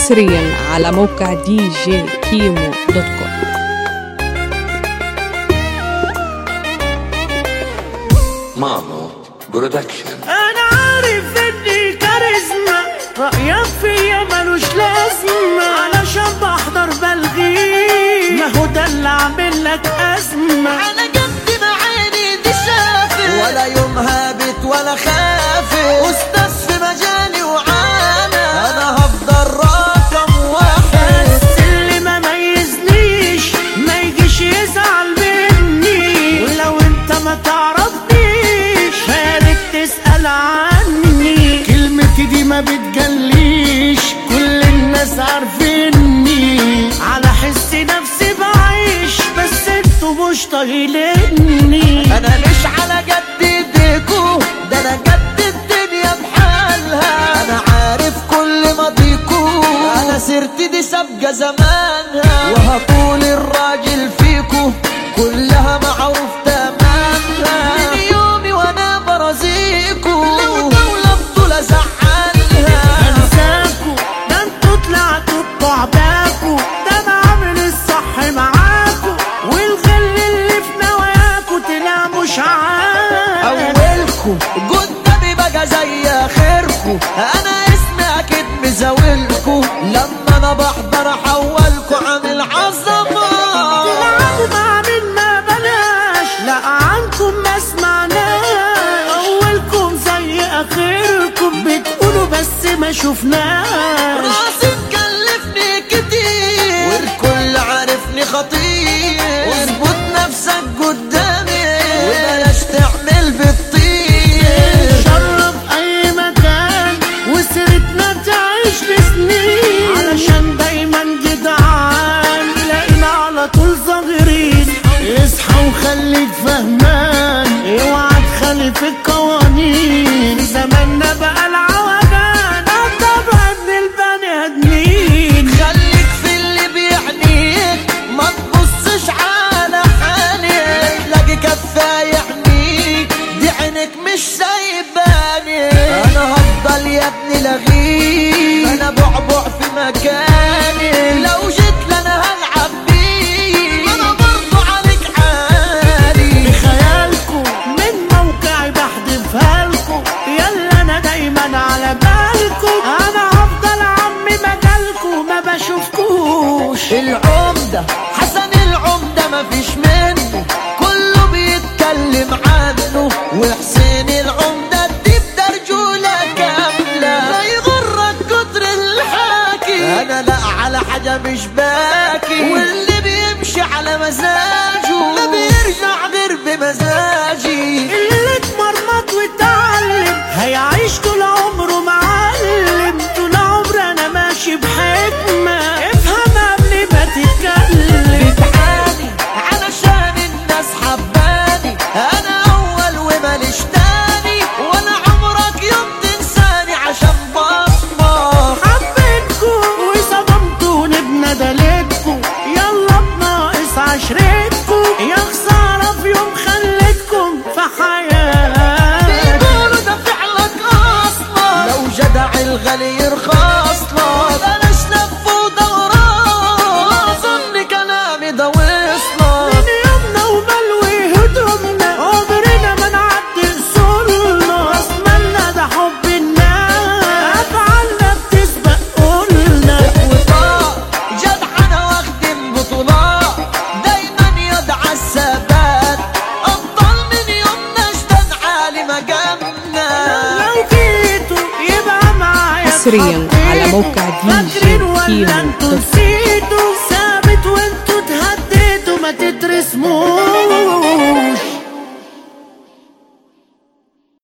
حصريا على موقع دي جي كيمو دوت كوم مامو برودكشن انا عارف اني كاريزما رأيك فيا ملوش لازمة علشان بحضر بلغي ما هو ده اللي عامل لك أزمة انا جنبي معاني دي شافت ولا يوم هابت ولا خافت استاذ في مجالي وعانا انا هفضل رقم واحد بس اللي ما ميزنيش ما يجيش يزعل مني ولو انت ما تعرفنيش فارق تسأل عني كلمتي دي ما بتجليش كل الناس عارفيني على حس نفسي بعيش بس انتوا مش طايليني انا مش على جد ايديكو ده انا جد الدنيا بحالها انا عارف كل ماضيكو انا سيرتي دي سابقه زمانها وهكون الراجل فيكو كلها معروف تمامها من يومي وانا برازيكو لو دولة بطولة زعلها انساكوا ده انتوا طلعتوا بتعباكوا ده انا عامل الصح معاكوا والغل اللي في نواياكوا طلع مش عارف اولكو قدامي بقى زي اخركو انا اسمي اكيد مزاولكو لما انا بحضر احولكو عن العظمه تلعبوا مع مين ما بلاش لا عنكم ما سمعناش اولكم زي اخركم بتقولوا بس ما شفناش راسي مكلفني كتير والكل عارفني خطير اظبط نفسك قدامي وبلاش تعمل بالطير شرب اي مكان وسيرتنا تعيش لسنين علشان دايما جدعان تلاقينا على طول صغيرين اصحى وخليك فهمان اوعى تخالف القوانين زماننا بقى العوجان طبعا ابن البني ادمين خليك في اللي بيعنيك ما تبصش على حالك تلاقي كفاية يعنيك دي عينك مش سايباني انا هفضل يا ابني لغيك انا بعبع في مكاني لو جيت لنا هلعب بيك انا برضو عليك عالي بخيالكم من موقعي بحذفها لكم يلا انا دايما على بالكم انا هفضل عمي مجالكم ما بشوفكوش العمدة حسن العمدة مفيش منه كله بيتكلم عنه وحسين العمدة دي بدرجولة كاملة لا يغرك كتر الحاكي انا لا على حاجة مش باكي واللي بيمشي على مزاجه ما بيرجع غير بمزاجي اللي اتمرمط واتعلم هيعيش طول عمره معلم طول عمر انا ماشي بحكمة افهم قبل ما تتكلم بتعاني علشان الناس حباني انا اول وماليش تاني ولا عمرك يوم تنساني عشان بصمة حبيتكم وصدمتوني بندلتكم يلا بناقص عشرتكم يا خسارة في يوم خليتكم في حياتي بيقولوا ده فعلك اصلا لو جدع الغالي يرخص لك بلاش لف ودوران اظن كلامي ده وصلك من يومنا وبلوي هدومنا عمرنا ما نعدي اصولنا رسمالنا ده حب الناس افعالنا بتسبق قولنا وطار جدعنا واخدين بطولات دايما يدعى الثبات افضل من يومنا اشتد عالي مقامنا لو جيتوا يبقى معايا حصرياً على موقع فاكرين DJ ولا كيمو انتوا دوت كوم. نسيتوا